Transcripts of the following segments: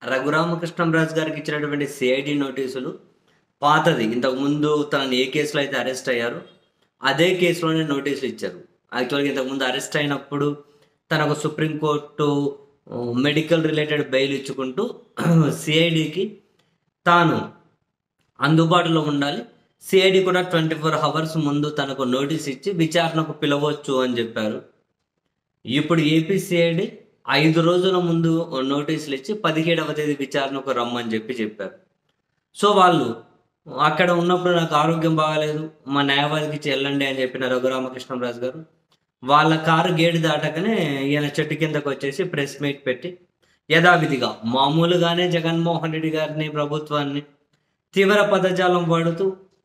రఘురామకృష్ణంరాజు గారికి ఇచ్చినటువంటి సిఐడి నోటీసులు పాతది ఇంతకు ముందు తనని ఏ కేసులో అయితే అరెస్ట్ అయ్యారో అదే కేసులోనే నోటీసులు ఇచ్చారు యాక్చువల్గా ఇంతకుముందు అరెస్ట్ అయినప్పుడు తనకు సుప్రీంకోర్టు మెడికల్ రిలేటెడ్ బెయిల్ ఇచ్చుకుంటూ సిఐడికి తాను అందుబాటులో ఉండాలి సిఐడి కూడా ట్వంటీ ఫోర్ అవర్స్ ముందు తనకు నోటీస్ ఇచ్చి విచారణకు పిలవచ్చు అని చెప్పారు ఇప్పుడు ఏపీ సిఐడి ఐదు రోజుల ముందు నోటీసులు ఇచ్చి పదిహేడవ తేదీ విచారణకు రమ్మని చెప్పి చెప్పారు సో వాళ్ళు అక్కడ ఉన్నప్పుడు నాకు ఆరోగ్యం బాగాలేదు మా న్యాయవాదికి ఇచ్చి వెళ్ళండి అని చెప్పిన రఘురామకృష్ణరాజు గారు వాళ్ళ కారు గేటు దాటకనే ఈయన చెట్టు కిందకు వచ్చేసి ప్రెస్ మీట్ పెట్టి యథావిధిగా మామూలుగానే జగన్మోహన్ రెడ్డి గారిని ప్రభుత్వాన్ని తీవ్ర పదజాలం వాడుతూ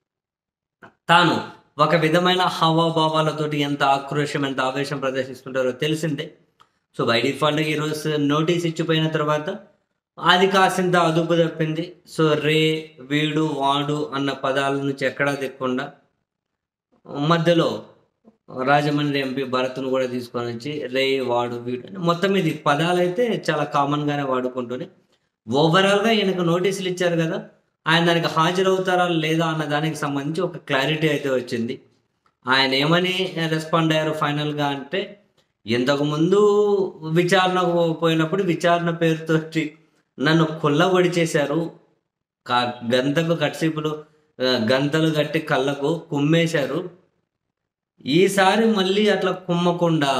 తాను ఒక విధమైన హావాభావాలతోటి ఎంత ఆక్రోషం ఎంత ఆవేశం ప్రదర్శిస్తుంటారో తెలిసిందే సో బై డిఫాల్ట్గా ఈరోజు నోటీస్ ఇచ్చిపోయిన తర్వాత అది కాసింత అదుపు తప్పింది సో రే వీడు వాడు అన్న పదాల నుంచి ఎక్కడా దిక్కుండా మధ్యలో రాజమండ్రి ఎంపీ భరత్ను కూడా తీసుకొని వచ్చి రే వాడు వీడు అని మొత్తం ఇది పదాలు అయితే చాలా కామన్గానే వాడుకుంటూనే ఓవరాల్గా ఈయనకు నోటీసులు ఇచ్చారు కదా ఆయన దానికి హాజరవుతారా లేదా అన్న దానికి సంబంధించి ఒక క్లారిటీ అయితే వచ్చింది ఆయన ఏమని రెస్పాండ్ అయ్యారు ఫైనల్గా అంటే ఇంతకు ముందు విచారణకు పోయినప్పుడు విచారణ పేరుతోటి నన్ను కొల్లబడి చేశారు కా గంతకు కట్సిపులు ఆ, గంతలు కట్టి కళ్ళకు కుమ్మేశారు ఈసారి మళ్ళీ అట్లా కుమ్మకుండా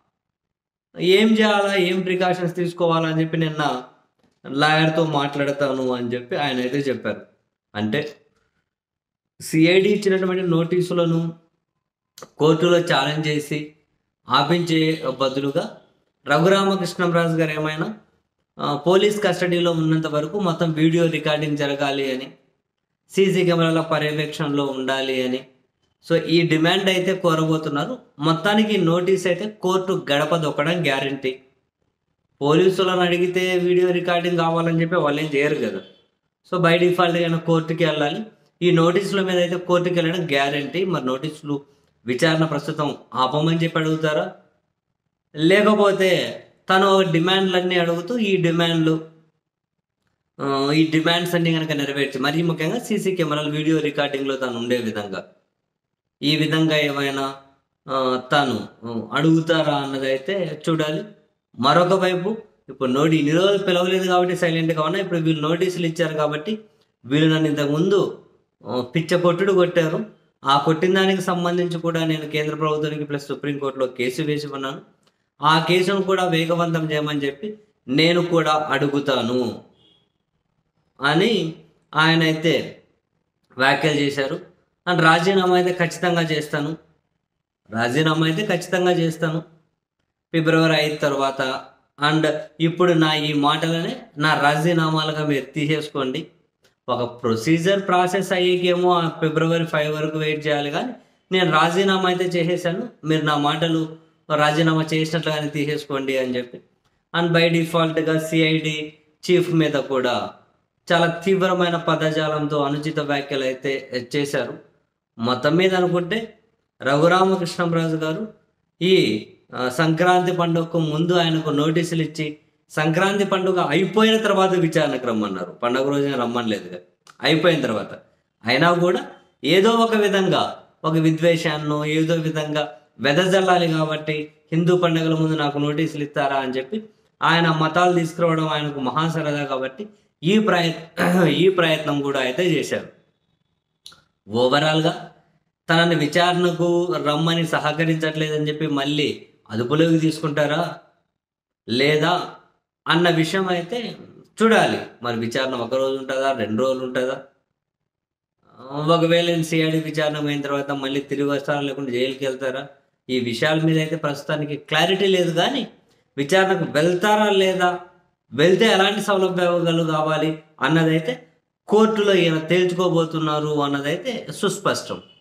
ఏం చేయాలా ఏం ప్రికాషన్స్ తీసుకోవాలా అని చెప్పి నిన్న లాయర్తో మాట్లాడతాను అని చెప్పి ఆయన అయితే చెప్పారు అంటే సిఐడి ఇచ్చినటువంటి నోటీసులను కోర్టులో ఛాలెంజ్ చేసి ఆపించే బదులుగా రఘురామకృష్ణరాజు గారు ఏమైనా ఆ, పోలీస్ కస్టడీలో ఉన్నంత వరకు మొత్తం వీడియో రికార్డింగ్ జరగాలి అని సీసీ కెమెరాల పర్యవేక్షణలో ఉండాలి అని సో ఈ డిమాండ్ అయితే కోరబోతున్నారు మొత్తానికి నోటీస్ అయితే కోర్టు గడప దొక్కడం గ్యారంటీ పోలీసులను అడిగితే వీడియో రికార్డింగ్ కావాలని చెప్పి వాళ్ళు ఏం చేయరు కదా సో బై డిఫాల్ట్ అయినా కోర్టుకి వెళ్ళాలి ఈ నోటీసుల మీద అయితే కోర్టుకి వెళ్ళడం గ్యారంటీ మరి నోటీసులు విచారణ ప్రస్తుతం ఆపమని చెప్పి అడుగుతారా లేకపోతే తను డిమాండ్లన్నీ అడుగుతూ ఈ డిమాండ్లు ఆ, ఈ డిమాండ్స్ అన్ని కనుక నెరవేర్చి మరీ ముఖ్యంగా సీసీ కెమెరాలు వీడియో రికార్డింగ్లో తను ఉండే విధంగా ఈ విధంగా ఏమైనా ఆ, తాను ఆ, అడుగుతారా అన్నది అయితే చూడాలి మరొక వైపు ఇప్పుడు నోటి ఇన్ని రోజులు పిలవలేదు కాబట్టి సైలెంట్గా ఉన్నా ఇప్పుడు వీళ్ళు నోటీసులు ఇచ్చారు కాబట్టి వీళ్ళు నన్ను ఇంతకుముందు ఆ, పిచ్చ కొట్టుడు కొట్టారు ఆ కొట్టిన దానికి సంబంధించి కూడా నేను కేంద్ర ప్రభుత్వానికి ప్లస్ సుప్రీంకోర్టులో కేసు వేసి ఉన్నాను ఆ కేసును కూడా వేగవంతం చేయమని చెప్పి నేను కూడా అడుగుతాను అని ఆయన అయితే వ్యాఖ్యలు చేశారు అండ్ రాజీనామా అయితే ఖచ్చితంగా చేస్తాను రాజీనామా అయితే ఖచ్చితంగా చేస్తాను ఫిబ్రవరి ఐదు తర్వాత అండ్ ఇప్పుడు నా ఈ మాటలనే నా రాజీనామాలుగా మీరు తీసేసుకోండి ఒక ప్రొసీజర్ ప్రాసెస్ అయ్యేకేమో ఆ ఫిబ్రవరి ఫైవ్ వరకు వెయిట్ చేయాలి కానీ నేను రాజీనామా అయితే చేసేసాను మీరు నా మాటలు రాజీనామా చేసినట్లుగానే తీసేసుకోండి అని చెప్పి అండ్ బై డిఫాల్ట్గా సిఐడి చీఫ్ మీద కూడా చాలా తీవ్రమైన పదజాలంతో అనుచిత వ్యాఖ్యలు అయితే చేశారు మొత్తం మీద అనుకుంటే రఘురామకృష్ణరాజు గారు ఈ ఆ, సంక్రాంతి పండుగకు ముందు ఆయనకు నోటీసులు ఇచ్చి సంక్రాంతి పండుగ అయిపోయిన తర్వాత విచారణకు రమ్మన్నారు పండుగ రోజున రమ్మనలేదు అయిపోయిన తర్వాత అయినా కూడా ఏదో ఒక విధంగా ఒక విద్వేషాన్నో ఏదో విధంగా వెదజల్లాలి కాబట్టి హిందూ పండుగల ముందు నాకు నోటీసులు ఇస్తారా అని చెప్పి ఆయన మతాలు తీసుకురావడం ఆయనకు మహా సరదా కాబట్టి ఈ ప్రయత్నం ఈ ప్రయత్నం కూడా అయితే చేశారు ఓవరాల్గా తనని విచారణకు రమ్మని సహకరించట్లేదని చెప్పి మళ్ళీ అదుపులోకి తీసుకుంటారా లేదా అన్న విషయం అయితే చూడాలి మరి విచారణ ఒక రోజు ఉంటుందా రెండు రోజులు ఉంటుందా ఒకవేళ సిఐడి విచారణ అయిన తర్వాత మళ్ళీ తిరిగి వస్తారా లేకుంటే జైలుకి వెళ్తారా ఈ విషయాల మీద అయితే ప్రస్తుతానికి క్లారిటీ లేదు కానీ విచారణకు వెళ్తారా లేదా వెళ్తే ఎలాంటి సౌలభ్యాలు కావాలి అన్నదైతే కోర్టులో ఈయన తేల్చుకోబోతున్నారు అన్నదైతే సుస్పష్టం